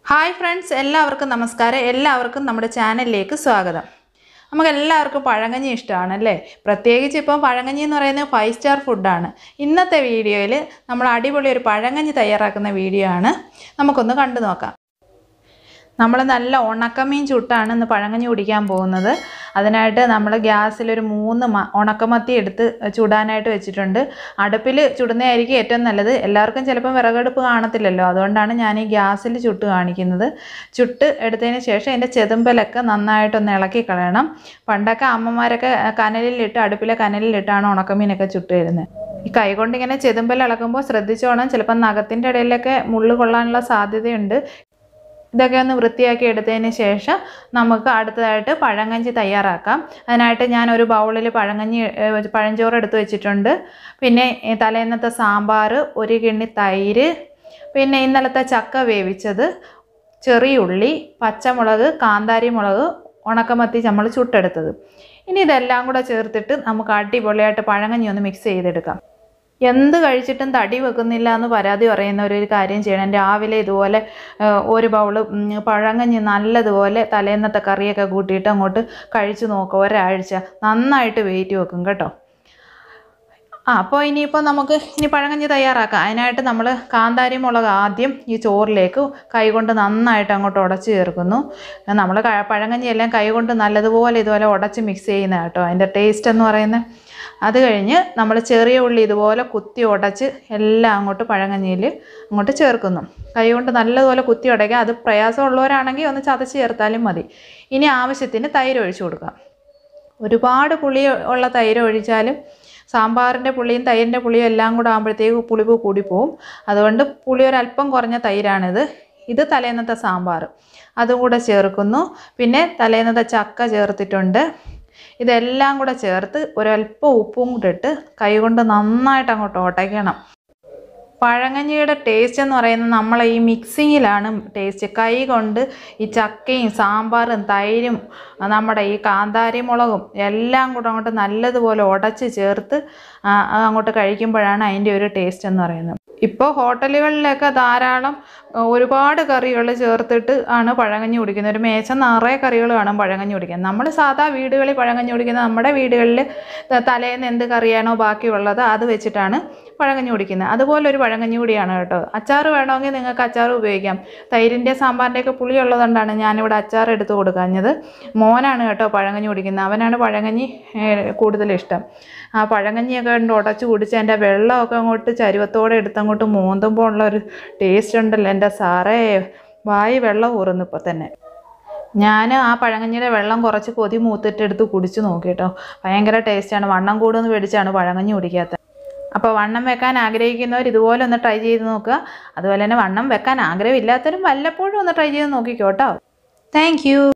hi friends എല്ലാവർക്കും നമസ്കാരം എല്ലാവർക്കും നമ്മുടെ ചാനലിലേക്ക് സ്വാഗതം നമുക്ക് എല്ലാവർക്കും പഴങ്കഞ്ഞി ഇഷ്ടമാണ് അല്ലേ പ്രത്യേകിച്ച് ഇപ്പം പഴങ്കഞ്ഞി എന്ന് പറയുന്നത് ഫൈവ് സ്റ്റാർ ഫുഡാണ് ഇന്നത്തെ വീഡിയോയിൽ നമ്മൾ അടിപൊളി ഒരു പഴങ്കഞ്ഞി തയ്യാറാക്കുന്ന വീഡിയോ ആണ് നമുക്കൊന്ന് കണ്ടു നോക്കാം നമ്മൾ നല്ല ഉണക്കമീൻ ചുട്ടാണ് ഇന്ന് പഴങ്കഞ്ഞി കുടിക്കാൻ പോകുന്നത് അതിനായിട്ട് നമ്മൾ ഗ്യാസിലൊരു മൂന്ന് മ ഉണക്കമത്തി എടുത്ത് ചുടാനായിട്ട് വെച്ചിട്ടുണ്ട് അടുപ്പിൽ ചുടുന്നതായിരിക്കും ഏറ്റവും നല്ലത് എല്ലാവർക്കും ചിലപ്പം വിറകടുപ്പ് കാണത്തില്ലല്ലോ അതുകൊണ്ടാണ് ഞാൻ ഈ ഗ്യാസിൽ ചുട്ട് കാണിക്കുന്നത് ചുട്ട് എടുത്തതിന് ശേഷം അതിൻ്റെ ചെതുമ്പലൊക്കെ നന്നായിട്ടൊന്ന് ഇളക്കി കളയണം പണ്ടൊക്കെ അമ്മമാരൊക്കെ കനലിലിട്ട് അടുപ്പിലെ കനലിലിട്ടാണ് ഉണക്കമീനൊക്കെ ചുട്ട് തരുന്നത് ഈ കൈകൊണ്ട് ഇങ്ങനെ ചെതുമ്പൽ ഇളക്കുമ്പോൾ ശ്രദ്ധിച്ചോണം ചിലപ്പം നഖത്തിൻ്റെ ഇടയിലൊക്കെ മുള്ളു കൊള്ളാനുള്ള സാധ്യതയുണ്ട് ഇതൊക്കെ ഒന്ന് വൃത്തിയാക്കി എടുത്തതിന് ശേഷം നമുക്ക് അടുത്തതായിട്ട് പഴങ്കഞ്ഞി തയ്യാറാക്കാം അതിനായിട്ട് ഞാൻ ഒരു ബൗളിൽ പഴങ്കഞ്ഞി ഏഹ്, പഴഞ്ചോറ് എടുത്ത് വെച്ചിട്ടുണ്ട് പിന്നെ ഈ തലേന്നത്തെ സാമ്പാർ ഒരു കിണ്ണി തൈര് പിന്നെ ഇന്നലത്തെ ചക്ക വേവിച്ചത് ചെറിയുള്ളി പച്ചമുളക് കാന്താരി മുളക് ഉണക്കമത്തി നമ്മൾ ചുട്ടെടുത്തത് ഇനി ഇതെല്ലാം കൂടെ ചേർത്തിട്ട് നമുക്ക് അടിപൊളിയായിട്ട് പഴങ്കഞ്ഞി ഒന്ന് മിക്സ് ചെയ്തെടുക്കാം എന്ത് കഴിച്ചിട്ടും തടി വെക്കുന്നില്ല എന്ന് പരാതി പറയുന്ന ഒരു കാര്യം ചെയ്യണം രാവിലെ ഇതുപോലെ ആ, ഒരു ബൗള് ഉം, പഴങ്കഞ്ഞി നല്ലതുപോലെ തലേന്നത്തെ കറിയൊക്കെ കൂട്ടിയിട്ട് അങ്ങോട്ട് കഴിച്ചു നോക്കുക ഒരാഴ്ച നന്നായിട്ട് വെയിറ്റ് വെക്കും കേട്ടോ ആ അപ്പോൾ ഇനിയിപ്പോൾ നമുക്ക് ഇനി പഴങ്കഞ്ഞി തയ്യാറാക്കാം അതിനായിട്ട് നമ്മൾ കാന്താരി മുളക് ആദ്യം ഈ ചോറിലേക്ക് കൈകൊണ്ട് നന്നായിട്ട് അങ്ങോട്ട് ഉടച്ച് ചേർക്കുന്നു നമ്മൾ പഴങ്കഞ്ഞി എല്ലാം കൈകൊണ്ട് നല്ലതുപോലെ ഇതുപോലെ ഉടച്ച് മിക്സ് ചെയ്യുന്ന കേട്ടോ അതിൻ്റെ ടേസ്റ്റ് എന്ന് പറയുന്നത് അത് കഴിഞ്ഞ് നമ്മൾ ചെറിയ ഉള്ളി ഇതുപോലെ കുത്തി ഉടച്ച് എല്ലാം അങ്ങോട്ട് പഴങ്കഞ്ഞിയിൽ അങ്ങോട്ട് ചേർക്കുന്നു കൈകൊണ്ട് നല്ലതുപോലെ കുത്തി ഉടയ്ക്കുക അത് പ്രയാസമുള്ളവരാണെങ്കിൽ ഒന്ന് ചതച്ച് ചേർത്താലും മതി ഇനി ആവശ്യത്തിന് തൈര് ഒഴിച്ചു കൊടുക്കാം ഒരുപാട് പുളി ഉള്ള തൈര് ഒഴിച്ചാലും സാമ്പാറിൻ്റെ പുളിയും തൈരിൻ്റെ പുളിയും എല്ലാം കൂടെ ആകുമ്പോഴത്തേക്ക് പുളിപ്പ് കൂടിപ്പോവും അതുകൊണ്ട് പുളി ഒരല്പം കുറഞ്ഞ തൈരാണിത് ഇത് തലേന്നത്തെ സാമ്പാർ അതും കൂടെ ചേർക്കുന്നു പിന്നെ തലേന്നത്തെ ചക്ക ചേർത്തിട്ടുണ്ട് ഇതെല്ലാം കൂടെ ചേർത്ത് ഒരല്പം ഉപ്പും കൂടെ ഇട്ട് കൈകൊണ്ട് നന്നായിട്ട് അങ്ങോട്ട് ഒട്ടയ്ക്കണം പഴങ്കഞ്ഞിയുടെ ടേസ്റ്റ് എന്ന് പറയുന്നത് നമ്മളെ ഈ മിക്സിങ്ങിലാണ് ടേസ്റ്റ് കൈ കൊണ്ട് ഈ ചക്കയും സാമ്പാറും തൈരും നമ്മുടെ ഈ കാന്താരി മുളകും എല്ലാം കൂടെ അങ്ങോട്ട് നല്ലതുപോലെ ഉടച്ച് ചേർത്ത് ആ, അങ്ങോട്ട് കഴിക്കുമ്പോഴാണ് അതിൻ്റെ ഒരു ടേസ്റ്റ് എന്ന് പറയുന്നത് ഇപ്പോൾ ഹോട്ടലുകളിലൊക്കെ ധാരാളം ആ, ഒരുപാട് കറികൾ ചേർത്തിട്ട് ആണ് പഴങ്കഞ്ഞി കുടിക്കുന്നത് ഒരു മേശ നിറയെ കറികൾ കാണും പഴങ്കഞ്ഞി കുടിക്കാൻ നമ്മൾ സാധാ വീടുകളിൽ പഴങ്കഞ്ഞി കുടിക്കുന്നത് നമ്മുടെ വീടുകളിൽ ത- തലേന്ന് എന്ത് കറിയാണോ ബാക്കിയുള്ളത് അത് വെച്ചിട്ടാണ് പഴങ്കഞ്ഞി കുടിക്കുന്നത് അതുപോലെ ഒരു പഴങ്കഞ്ഞി കൂടിയാണ് കേട്ടോ അച്ചാർ വേണമെങ്കിൽ നിങ്ങൾക്ക് അച്ചാർ ഉപയോഗിക്കാം തൈരിൻ്റെ സാമ്പാറിൻ്റെയൊക്കെ പുളി ഉള്ളതുകൊണ്ടാണ് ഞാനിവിടെ അച്ചാർ എടുത്ത് കൊടുക്കാഞ്ഞത് മോനാണ് കേട്ടോ പഴങ്കഞ്ഞി കുടിക്കുന്നത് അവനാണ് പഴങ്കഞ്ഞി ഏഹ്, കൂടുതൽ ഇഷ്ടം ആ പഴങ്കഞ്ഞിയൊക്കെ കൊണ്ട് ഉടച്ച് കുടിച്ച് അതിൻ്റെ വെള്ളമൊക്കെ അങ്ങോട്ട് ചരുവത്തോടെ എടുത്തങ്ങോട്ട് മൂന്നുമ്പോൾ ഉള്ള ഒരു ടേസ്റ്റ് ഉണ്ടല്ലോ എൻ്റെ സാറേ വായി വെള്ളം ഊറുന്നു ഇപ്പോൾ തന്നെ ഞാൻ ആ പഴങ്കഞ്ഞിയുടെ വെള്ളം കുറച്ച് കൊതി മൂത്തിട്ട് എടുത്ത് കുടിച്ച് നോക്കി കേട്ടോ ഭയങ്കര ടേസ്റ്റാണ് വണ്ണം കൂടുമെന്ന് പേടിച്ചാണ് പഴങ്കഞ്ഞി കുടിക്കാത്തത് അപ്പോൾ വണ്ണം വെക്കാൻ ആഗ്രഹിക്കുന്നവർ ഇതുപോലെ ഒന്ന് ട്രൈ ചെയ്ത് നോക്കുക അതുപോലെ തന്നെ വണ്ണം വെക്കാൻ ആഗ്രഹമില്ലാത്തവരും വല്ലപ്പോഴും ഒന്ന് ട്രൈ ചെയ്ത് നോക്കിക്കോട്ടോ താങ്ക്